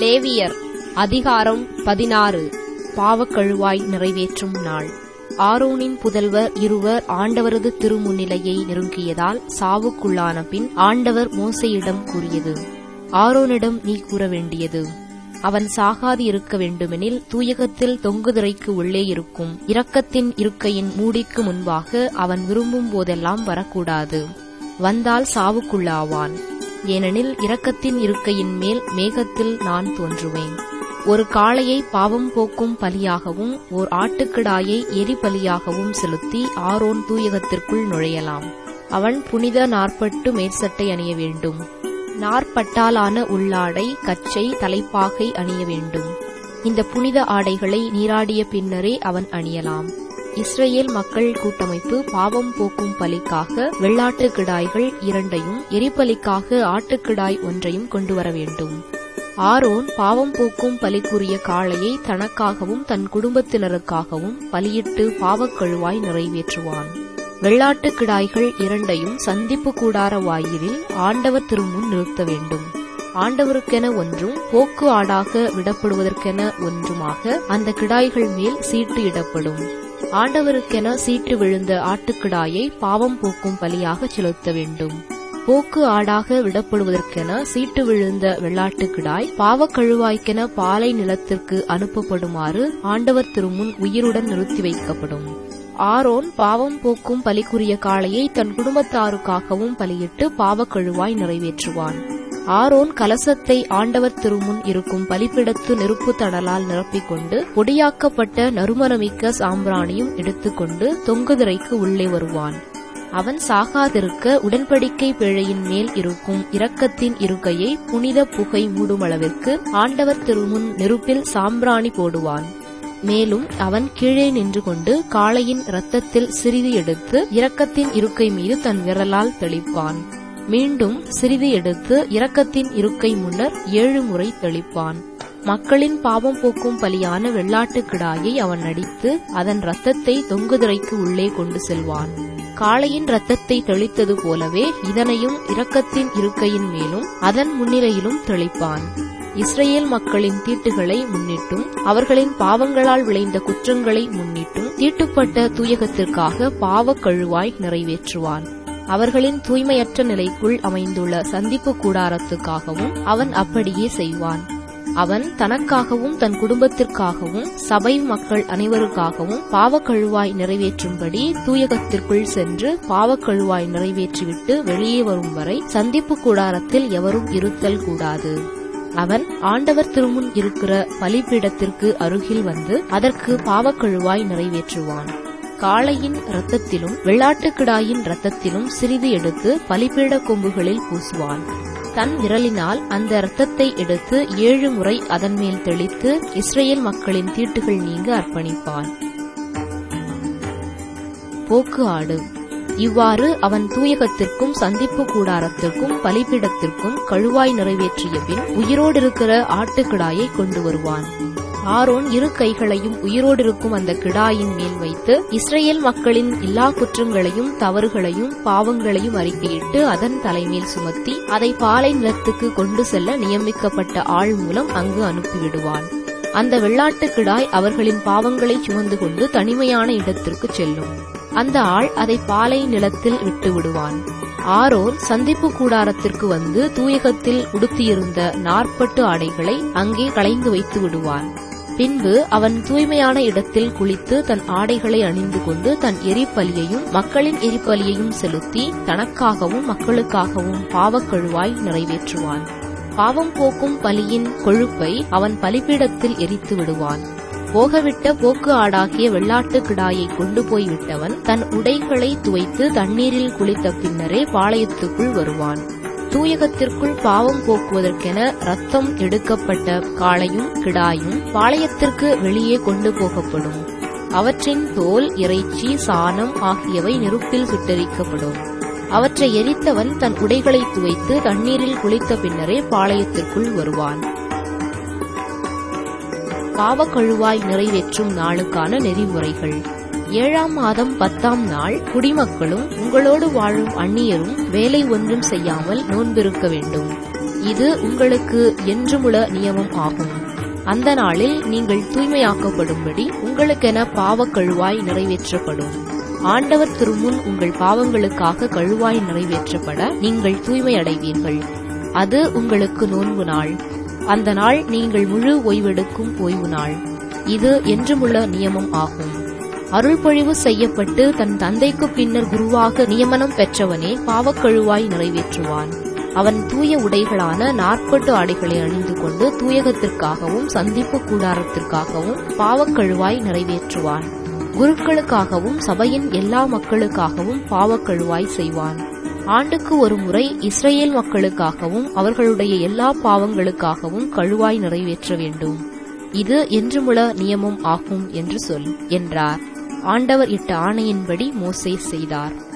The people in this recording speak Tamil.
லேவியர் அதிகாரம் பதினாறு பாவக்கழுவாய் நிறைவேற்றும் நாள் ஆரோனின் புதல்வர் இருவர் ஆண்டவரது திருமுன்னிலையை நெருங்கியதால் சாவுக்குள்ளான பின் ஆண்டவர் மோசையிடம் கூறியது ஆரோனிடம் நீ கூற வேண்டியது அவன் சாகாது இருக்க வேண்டுமெனில் தூயகத்தில் தொங்குதிரைக்கு உள்ளே இருக்கும் இரக்கத்தின் இருக்கையின் மூடிக்கு முன்பாக அவன் விரும்பும் போதெல்லாம் வரக்கூடாது வந்தால் சாவுக்குள்ளாவான் ஏனெனில் இரக்கத்தின் இருக்கையின் மேல் மேகத்தில் நான் தோன்றுவேன் ஒரு காளையை பாவம் போக்கும் பலியாகவும் ஓர் ஆட்டுக்கிடாயை எரி பலியாகவும் செலுத்தி ஆரோன் தூயகத்திற்குள் நுழையலாம் அவன் புனித நாற்பட்டு மேற்சட்டை அணிய வேண்டும் நாற்பட்டாலான உள்ளாடை கச்சை தலைப்பாகை அணிய வேண்டும் இந்த புனித ஆடைகளை நீராடிய பின்னரே அவன் அணியலாம் இஸ்ரேல் மக்கள் கூட்டமைப்பு பாவம் போக்கும் பலிக்காக வெள்ளாட்டு கிடாய்கள் இரண்டையும் எரிபலிக்காக ஆட்டுக்கிடாய் ஒன்றையும் கொண்டு வர வேண்டும் ஆரோன் பாவம் போக்கும் பலிக்குரிய காளையை தனக்காகவும் தன் குடும்பத்தினருக்காகவும் பலியிட்டு பாவக்கழுவாய் நிறைவேற்றுவான் வெள்ளாட்டு கிடாய்கள் இரண்டையும் சந்திப்பு கூடார வாயிலில் ஆண்டவர் திருமுன் நிறுத்த வேண்டும் ஆண்டவருக்கென ஒன்றும் போக்கு ஆடாக விடப்படுவதற்கென ஒன்றுமாக அந்த கிடாய்கள் மேல் சீட்டு இடப்படும் ஆண்டவருக்கென சீட்டு விழுந்த ஆட்டுக்கிடாயை பாவம் போக்கும் பலியாக செலுத்த வேண்டும் போக்கு ஆடாக விடப்படுவதற்கென சீட்டு விழுந்த வெள்ளாட்டுக்கிடாய் பாவக்கழுவாய்க்கென பாலை நிலத்திற்கு அனுப்பப்படுமாறு ஆண்டவர் திருமுன் உயிருடன் நிறுத்தி வைக்கப்படும் ஆரோன் பாவம் போக்கும் பலிக்குரிய காளையை தன் குடும்பத்தாருக்காகவும் பலியிட்டு பாவக்கழுவாய் நிறைவேற்றுவான் ஆரோன் கலசத்தை ஆண்டவர் திருமுன் இருக்கும் பலிப்பிடத்து நெருப்பு தணலால் நிரப்பிக்கொண்டு பொடியாக்கப்பட்ட நறுமணமிக்க சாம்பிராணியும் எடுத்துக்கொண்டு தொங்குதிரைக்கு உள்ளே வருவான் அவன் சாகாதிருக்க உடன்படிக்கை பிழையின் மேல் இருக்கும் இரக்கத்தின் இருக்கையை புனித புகை மூடுமளவிற்கு ஆண்டவர் திருமுன் நெருப்பில் சாம்பிராணி போடுவான் மேலும் அவன் கீழே நின்று கொண்டு காளையின் இரத்தத்தில் சிறிது எடுத்து இரக்கத்தின் இருக்கை மீது தன் விரலால் தெளிப்பான் மீண்டும் சிறிது எடுத்து இரக்கத்தின் இருக்கை முன்னர் ஏழு முறை தெளிப்பான் மக்களின் பாவம் போக்கும் பலியான வெள்ளாட்டு கிடாயை அவன் அடித்து அதன் இரத்தத்தை தொங்குதிரைக்கு உள்ளே கொண்டு செல்வான் காளையின் இரத்தத்தை தெளித்தது போலவே இதனையும் இரக்கத்தின் இருக்கையின் மேலும் அதன் முன்னிலையிலும் தெளிப்பான் இஸ்ரேல் மக்களின் தீட்டுகளை முன்னிட்டும் அவர்களின் பாவங்களால் விளைந்த குற்றங்களை முன்னிட்டும் தீட்டுப்பட்ட தூயகத்திற்காக பாவக் கழுவாய் நிறைவேற்றுவான் அவர்களின் தூய்மையற்ற நிலைக்குள் அமைந்துள்ள சந்திப்பு கூடாரத்துக்காகவும் அவன் அப்படியே செய்வான் அவன் தனக்காகவும் தன் குடும்பத்திற்காகவும் சபை மக்கள் அனைவருக்காகவும் பாவக்கழுவாய் நிறைவேற்றும்படி தூயகத்திற்குள் சென்று பாவக்கழுவாய் நிறைவேற்றிவிட்டு வெளியே வரும் வரை சந்திப்பு கூடாரத்தில் எவரும் இருத்தல் கூடாது அவன் ஆண்டவர் திருமுன் இருக்கிற பலிப்பீடத்திற்கு அருகில் வந்து அதற்கு பாவக்கழுவாய் நிறைவேற்றுவான் காளையின் இரத்தத்திலும் வெள்ளாட்டுக்கிடாயின் இரத்தத்திலும் சிறிது எடுத்து பலிப்பீட கொம்புகளில் பூசுவான் தன் விரலினால் அந்த இரத்தத்தை எடுத்து ஏழு முறை அதன் மேல் தெளித்து இஸ்ரேல் மக்களின் தீட்டுகள் நீங்க அர்ப்பணிப்பான் போக்கு ஆடு இவ்வாறு அவன் தூயகத்திற்கும் சந்திப்பு கூடாரத்திற்கும் பலிப்பிடத்திற்கும் கழுவாய் நிறைவேற்றிய பின் உயிரோடிருக்கிற ஆட்டுக்கிடாயை கொண்டு வருவான் ஆரோன் இரு கைகளையும் உயிரோடிருக்கும் அந்த கிடாயின் மேல் வைத்து இஸ்ரேல் மக்களின் எல்லா குற்றங்களையும் தவறுகளையும் பாவங்களையும் அறிக்கையிட்டு அதன் தலைமேல் சுமத்தி அதை பாலை நிலத்துக்கு கொண்டு செல்ல நியமிக்கப்பட்ட ஆள் மூலம் அங்கு அனுப்பிவிடுவான் அந்த வெள்ளாட்டு கிடாய் அவர்களின் பாவங்களை சுமந்து கொண்டு தனிமையான இடத்திற்கு செல்லும் அந்த ஆள் அதை பாலை நிலத்தில் விட்டு விடுவான் ஆரோன் சந்திப்பு கூடாரத்திற்கு வந்து தூயகத்தில் உடுத்தியிருந்த நாற்பட்டு ஆடைகளை அங்கே களைந்து வைத்து விடுவான் பின்பு அவன் தூய்மையான இடத்தில் குளித்து தன் ஆடைகளை அணிந்து கொண்டு தன் எரிப்பலியையும் மக்களின் எரிப்பலியையும் செலுத்தி தனக்காகவும் மக்களுக்காகவும் பாவக்கழுவாய் நிறைவேற்றுவான் பாவம் போக்கும் பலியின் கொழுப்பை அவன் பலிபீடத்தில் எரித்து விடுவான் போகவிட்ட போக்கு ஆடாகிய வெள்ளாட்டு கிடாயை கொண்டு போய் விட்டவன் தன் உடைகளை துவைத்து தண்ணீரில் குளித்த பின்னரே பாளையத்துக்குள் வருவான் தூயகத்திற்குள் பாவம் போக்குவதற்கென ரத்தம் எடுக்கப்பட்ட காளையும் கிடாயும் பாளையத்திற்கு வெளியே கொண்டு போகப்படும் அவற்றின் தோல் இறைச்சி சாணம் ஆகியவை நெருப்பில் சுட்டரிக்கப்படும் அவற்றை எரித்தவன் தன் உடைகளை துவைத்து தண்ணீரில் குளித்த பின்னரே பாளையத்திற்குள் வருவான் பாவக்கழுவாய் நிறைவேற்றும் நாளுக்கான நெறிமுறைகள் ஏழாம் மாதம் பத்தாம் நாள் குடிமக்களும் உங்களோடு வாழும் அந்நியரும் வேலை ஒன்றும் செய்யாமல் நோன்பிருக்க வேண்டும் இது உங்களுக்கு என்றுமுள்ள நியமம் ஆகும் அந்த நாளில் நீங்கள் தூய்மையாக்கப்படும்படி உங்களுக்கென பாவக் கழுவாய் நிறைவேற்றப்படும் ஆண்டவர் திருமுன் உங்கள் பாவங்களுக்காக கழுவாய் நிறைவேற்றப்பட நீங்கள் தூய்மை அடைவீர்கள் அது உங்களுக்கு நோன்பு நாள் அந்த நாள் நீங்கள் முழு ஓய்வெடுக்கும் ஓய்வு நாள் இது என்றுமுள்ள நியமம் ஆகும் அருள்பொழிவு செய்யப்பட்டு தன் தந்தைக்கு பின்னர் குருவாக நியமனம் பெற்றவனே பாவக்கழுவாய் நிறைவேற்றுவான் அவன் தூய உடைகளான நாற்பட்டு ஆடைகளை அணிந்து கொண்டு தூயகத்திற்காகவும் சந்திப்பு கூடாரத்திற்காகவும் பாவக்கழுவாய் நிறைவேற்றுவான் குருக்களுக்காகவும் சபையின் எல்லா மக்களுக்காகவும் பாவக்கழுவாய் செய்வான் ஆண்டுக்கு ஒரு முறை இஸ்ரேல் மக்களுக்காகவும் அவர்களுடைய எல்லா பாவங்களுக்காகவும் கழுவாய் நிறைவேற்ற வேண்டும் இது என்றுமுள்ள நியமம் ஆகும் என்று சொல் என்றார் ஆண்டவர் இட்ட ஆணையின்படி மோசே செய்தார்